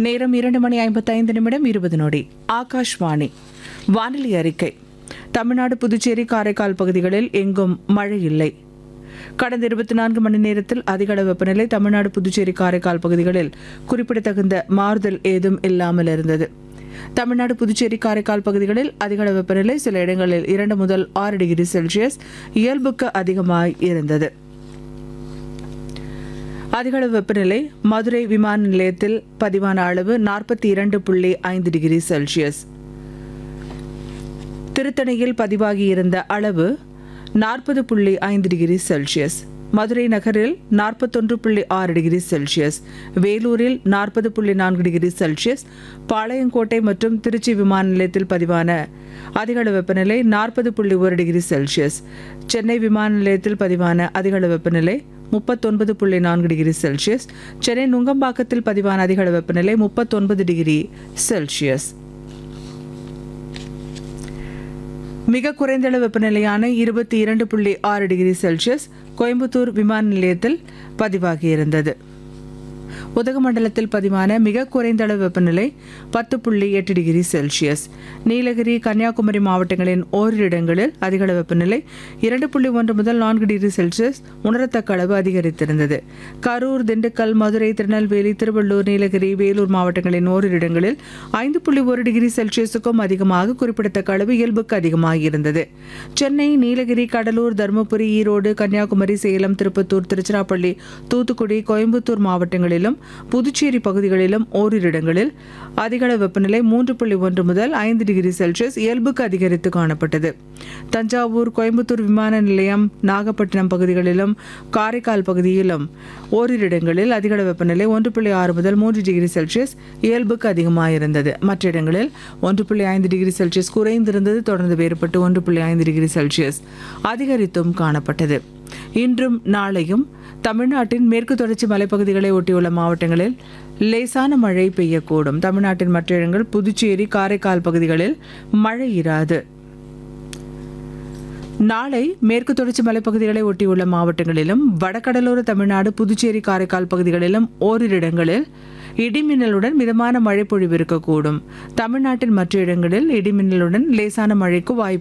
நேரம் இரண்டு மணி ஐம்பத்தைந்து நிமிடம் இருபது நொடி ஆகாஷ்வாணி வானிலை அறிக்கை தமிழ்நாடு புதுச்சேரி காரைக்கால் பகுதிகளில் எங்கும் மழை இல்லை கடந்த இருபத்தி நான்கு மணி நேரத்தில் அதிகளவு வெப்பநிலை தமிழ்நாடு புதுச்சேரி காரைக்கால் பகுதிகளில் குறிப்பிடத்தகுந்த மாறுதல் ஏதும் இல்லாமல் இருந்தது தமிழ்நாடு புதுச்சேரி காரைக்கால் பகுதிகளில் அதிகளவு வெப்பநிலை சில இடங்களில் இரண்டு முதல் ஆறு டிகிரி செல்சியஸ் இயல்புக்கு அதிகமாய் இருந்தது அதிகளவு வெப்பநிலை மதுரை விமான நிலையத்தில் பதிவான அளவு நாற்பத்தி இரண்டு புள்ளி ஐந்து டிகிரி செல்சியஸ் திருத்தணியில் பதிவாகியிருந்த அளவு நாற்பது புள்ளி ஐந்து டிகிரி செல்சியஸ் மதுரை நகரில் நாற்பத்தொன்று புள்ளி ஆறு டிகிரி செல்சியஸ் வேலூரில் நாற்பது புள்ளி நான்கு டிகிரி செல்சியஸ் பாளையங்கோட்டை மற்றும் திருச்சி விமான நிலையத்தில் பதிவான அதிகளவு வெப்பநிலை நாற்பது புள்ளி ஒரு டிகிரி செல்சியஸ் சென்னை விமான நிலையத்தில் பதிவான அதிகளவு வெப்பநிலை முப்பத்தொன்பது புள்ளி நான்கு டிகிரி செல்சியஸ் சென்னை நுங்கம்பாக்கத்தில் பதிவான அதிகளவு வெப்பநிலை முப்பத்தொன்பது டிகிரி செல்சியஸ் மிக குறைந்த அளவு வெப்பநிலையான இருபத்தி இரண்டு புள்ளி ஆறு டிகிரி செல்சியஸ் கோயம்புத்தூர் விமான நிலையத்தில் பதிவாகியிருந்தது உதகமண்டலத்தில் பதிவான மிக குறைந்த அளவு வெப்பநிலை பத்து புள்ளி எட்டு டிகிரி செல்சியஸ் நீலகிரி கன்னியாகுமரி மாவட்டங்களின் ஓரிரு இடங்களில் அதிகளவு வெப்பநிலை இரண்டு புள்ளி ஒன்று முதல் நான்கு டிகிரி செல்சியஸ் உணரத்தக்க அளவு அதிகரித்திருந்தது கரூர் திண்டுக்கல் மதுரை திருநெல்வேலி திருவள்ளூர் நீலகிரி வேலூர் மாவட்டங்களின் ஓரிரு இடங்களில் ஐந்து புள்ளி ஒரு டிகிரி செல்சியஸுக்கும் அதிகமாக குறிப்பிடத்தக்க அளவு இயல்புக்கு அதிகமாக இருந்தது சென்னை நீலகிரி கடலூர் தருமபுரி ஈரோடு கன்னியாகுமரி சேலம் திருப்பத்தூர் திருச்சிராப்பள்ளி தூத்துக்குடி கோயம்புத்தூர் மாவட்டங்களிலும் புதுச்சேரி பகுதிகளிலும் ஓரிரு இடங்களில் அதிகளவு வெப்பநிலை மூன்று புள்ளி ஒன்று முதல் ஐந்து டிகிரி செல்சியஸ் இயல்புக்கு அதிகரித்து காணப்பட்டது தஞ்சாவூர் கோயம்புத்தூர் விமான நிலையம் நாகப்பட்டினம் பகுதிகளிலும் காரைக்கால் பகுதியிலும் ஓரிரு இடங்களில் அதிகளவு வெப்பநிலை ஒன்று புள்ளி ஆறு முதல் மூன்று டிகிரி செல்சியஸ் இயல்புக்கு அதிகமாக இருந்தது மற்ற இடங்களில் ஒன்று புள்ளி ஐந்து டிகிரி செல்சியஸ் குறைந்திருந்தது தொடர்ந்து வேறுபட்டு ஒன்று புள்ளி ஐந்து டிகிரி செல்சியஸ் அதிகரித்தும் காணப்பட்டது இன்றும் நாளையும் தமிழ்நாட்டின் மேற்கு தொடர்ச்சி மலைப்பகுதிகளை ஒட்டியுள்ள மாவட்டங்களில் லேசான மழை பெய்யக்கூடும் தமிழ்நாட்டின் மற்ற இடங்கள் புதுச்சேரி காரைக்கால் பகுதிகளில் மழை இராது நாளை மேற்கு தொடர்ச்சி மலைப்பகுதிகளை ஒட்டியுள்ள மாவட்டங்களிலும் வடகடலோர தமிழ்நாடு புதுச்சேரி காரைக்கால் பகுதிகளிலும் ஓரிரு இடங்களில் இடிமின்னலுடன் மிதமான மழை பொழிவு இருக்கக்கூடும் தமிழ்நாட்டின் மற்ற இடங்களில் இடிமின்னலுடன் லேசான மழைக்கு வாய்ப்பு